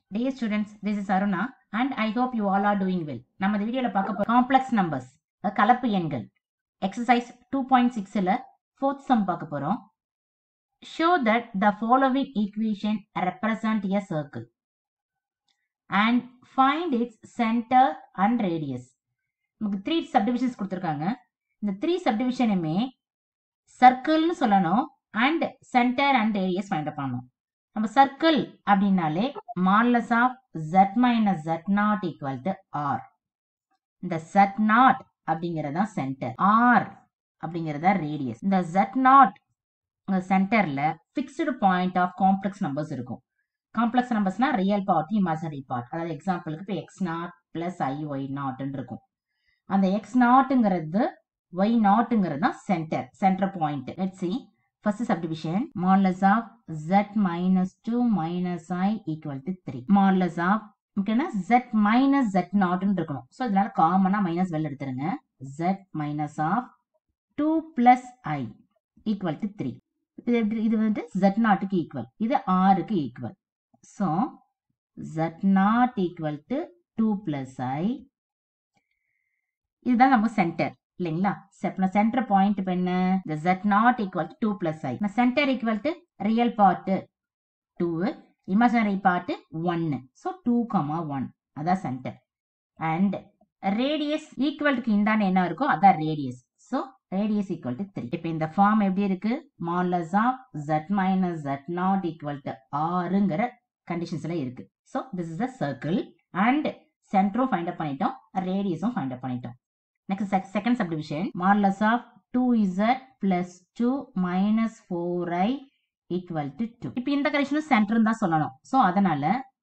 Dear students, this is Aruna and I hope you all are doing well. நம்ம இந்த வீடியோல பார்க்க போற காம்ப்ளெக்ஸ் நம்பர்ஸ் கலப்பு எண்கள் எக்ஸசைஸ் டூ பாயிண்ட் சிக்ஸில் ஃபோர்த் சம் பார்க்க போறோம் show that the following equation represent a circle and find its centre and radius நமக்கு த்ரீ சப்டிவிஷன்ஸ் கொடுத்துருக்காங்க இந்த த்ரீ சப்டிவிஷனுமே சர்க்கிள்னு சொல்லணும் and centre and radius find பண்ணணும் நம்ம சர்க்கிள் அப்படின்னாலே modulus of z minus z naught equal to r இந்த z நாட் அப்படிங்கறதா சென்டர் ஆர் அப்படிங்கறதா ரேடியஸ் இந்த z நாட் சென்டர்ல fixed point of complex numbers இருக்கும் காம்ப்ளெக்ஸ் நம்பர்ஸ்னா ரியல் பார்ட் இமேஜனரி பார்ட் அதாவது எக்ஸாம்பிளுக்கு இப்போ x naught plus i y நாட்னு இருக்கும் அந்த எக்ஸ் நாட்டுங்கிறது ஒய் நாட்டுங்கிறது தான் centre centre point let's see First subdivision, modulus of z minus 2 minus i equal to 3. Modulus of ஓகேனா z minus z நாட்னு இருக்கணும் ஸோ இதனால காமனா மைனஸ் வெளில எடுத்துருங்க z minus of 2 plus i equal to 3. இது எப்படி இது வந்து z நாட்டுக்கு ஈக்குவல் இது ஆறுக்கு equal so z naught equal to two plus i இதுதான் நம்ம சென்டர் இல்லைங்களா சென்டர் பாயிண்ட் இப்போ என்ன இந்த z naught equal to two plus i centre equal to real part two imaginary part ஒன்னு ஸோ டூ கமா ஒன் அதான் centre and radius ஈக்குவல்ட்டுக்கு இந்தாண்ட என்ன இருக்கோ அதான் radius so radius equal to three இப்போ இந்த ஃபார்ம் எப்படி இருக்கு modulus of z minus z naught equal to ஆறுங்கிற கண்டிஷன்ஸ்ல இருக்கு so this is a circle and சென்டரும் ஃபைண்ட் அப் பண்ணிட்டோம் ரேடியஸும் ஃபைண்ட் அப் பண்ணிட்டோம் Next, sec- second subdivision, modulus of 2z plus 2 minus 4i equal to 2. இப்போ இந்த கண்டிஷனும் சென்டர் தான் சொல்லணும் ஸோ அதனால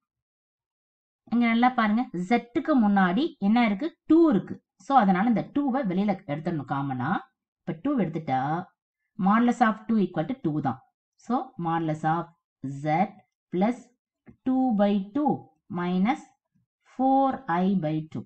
இங்க நல்லா பாருங்க ஜெட்டுக்கு முன்னாடி என்ன இருக்கு டூ இருக்கு ஸோ அதனால இந்த டூவை வெளியில எடுத்துடணும் காமனா இப்போ டூ எடுத்துட்டா modulus of two equal to two தான் so modulus of z plus two by two minus four i by two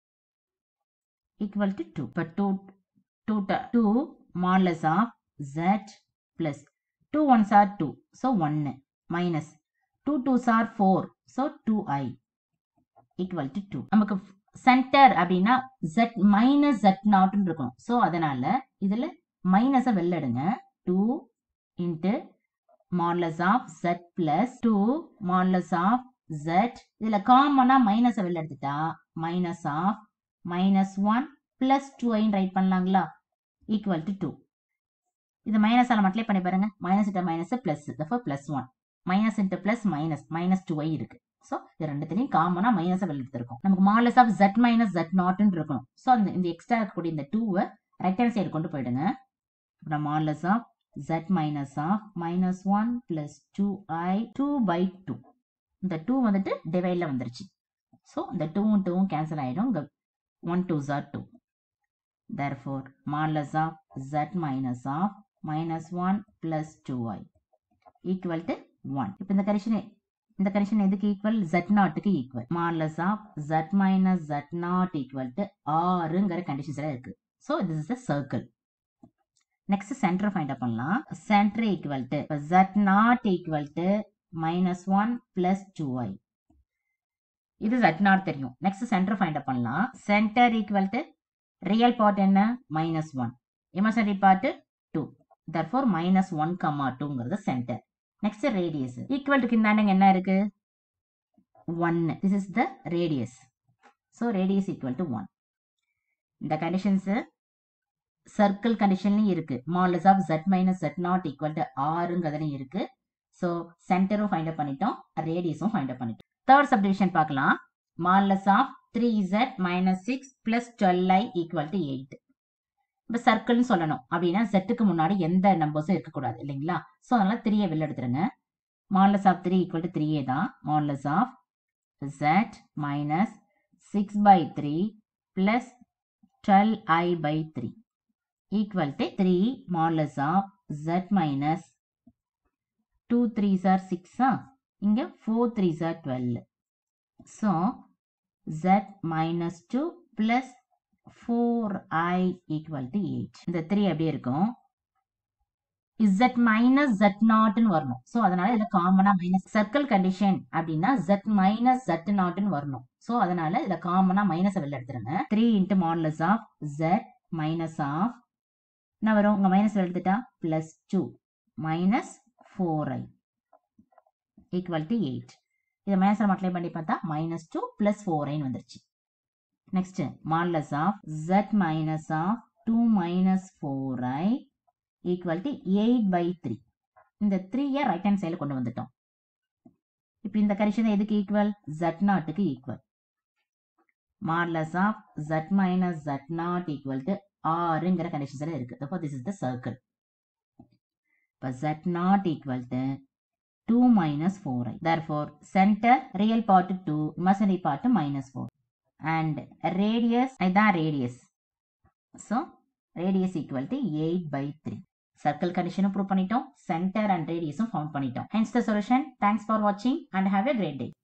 equal to 2. But 2, 2, 2 modulus of z plus 2 ones are 2. So 1 minus 2 twos are 4. So 2i equal to 2. நமக்கு centre அப்படின்னா z minus z நாட்னு இருக்கும் so அதனால இதுல மைனஸை வெளில எடுங்க two into modulus of z plus two modulus of z இதுல காமனா மைனஸை வெளில எடுத்துட்டா minus of minus one plus two ஐன்னு ரைட் பண்ணலாங்களா ஈக்குவல் டு டூ இது மைனஸ் ஆல மட்டும் பண்ணி பாருங்க minus into minus plus therefore plus one minus into plus minus minus two i இருக்கு ஸோ இது ரெண்டுத்திலையும் காமனா மைனஸை வெளில எடுத்திருக்கும் நமக்கு modulus of z minus z naught இருக்கணும் ஸோ அந்த இந்த எக்ஸ்ட்ரா இருக்கக்கூடிய இந்த டூவை ரைட் ஹேண்ட் சைடு கொண்டு போயிடுங்க அப்புறம் modulus of z minus of minus one plus two i two by two இந்த டூ வந்துட்டு டிவைட்ல வந்துருச்சு ஸோ இந்த டூவும் டூவும் கேன்சல் ஆயிடும் இங்க 1 2s are 2. Therefore, modulus of z minus of minus 1 plus 2i equal to 1. இப்போ இந்த கண்டிஷன் இந்த கண்டிஷன் எதுக்கு ஈக்குவல் z நாட்டுக்கு equal modulus of z minus z naught equal to ஆறுங்கிற கண்டிஷன்ஸ்ல இருக்கு so this is a circle next centre find up பண்ணலாம் centre equal to z naught equal to minus one plus two i இது z naught தெரியும் next centre find up பண்ணலாம் centre equal to real part என்ன minus one imaginary part two therefore minus one comma டூங்கிறது centre next radius equal டுக்கு இந்தாண்டங்க என்ன இருக்கு ஒன்னு this is the radius so radius equal to one இந்த conditions circle கண்டிஷன்லையும் இருக்கு modulus of z minus z naught equal to ஆறுங்கிறதுலையும் இருக்கு ஸோ சென்டரும் ஃபைண்ட் அப் பண்ணிட்டோம் ரேடியஸும் ஃபைண்ட் அப் பண்ணிட்டோம் தேர்ட் சப்டிவிஷன் பார்க்கலாம் modulus of three z minus six plus twelve i equal to eight இப்போ சர்க்கிள்னு சொல்லணும் அப்படின்னா செட்டுக்கு முன்னாடி எந்த நம்பர்ஸும் இருக்கக்கூடாது இல்லைங்களா ஸோ அதனால த்ரீயை வெளில எடுத்துருங்க modulus of three equal to த்ரீயே தான் modulus of z minus six by three plus twelve i by three equal to three modulus of z minus two threes are சிக்ஸா இங்கே four threes are twelve so z minus 2 plus 4i equal to 8 இந்த 3 அப்படியே இருக்கும் z minus z நாட்னு வரணும் so அதனால இதுல காமனா மைனஸ் சர்க்கிள் கண்டிஷன் அப்படின்னா z மைனஸ் z நாட்னு வரணும் ஸோ அதனால இதுல காமனா மைனஸ் வெளில எடுத்துருங்க three into modulus of z minus of என்ன வரும் உங்க மைனஸ் எடுத்துட்டா plus two minus four i equal to eight இதை மைனஸ் மல்டிப்ளை பண்ணி பார்த்தா மைனஸ் டூ பிளஸ் ஃபோர் ஐன்னு வந்துருச்சு next modulus of z minus of two minus four i equal to eight by three இந்த த்ரீயை ரைட் ஹேண்ட் சைடில் கொண்டு வந்துட்டோம் இப்போ இந்த கண்டிஷன் எதுக்கு ஈக்குவல் z நாட்டுக்கு equal modulus of z minus z naught equal to ஆறுங்கிற கண்டிஷன்ஸில் இருக்கு அப்போ திஸ் இஸ் த சர்க்கிள் இப்போ z naught equal to 2 minus 4i. Therefore, center real part 2, imaginary part minus 4. And radius, இதான் radius. So, radius equal to 8 by 3. Circle condition prove பண்ணிட்டோம். Center and radius found பண்ணிட்டோம். Hence the solution. Thanks for watching and have a great day.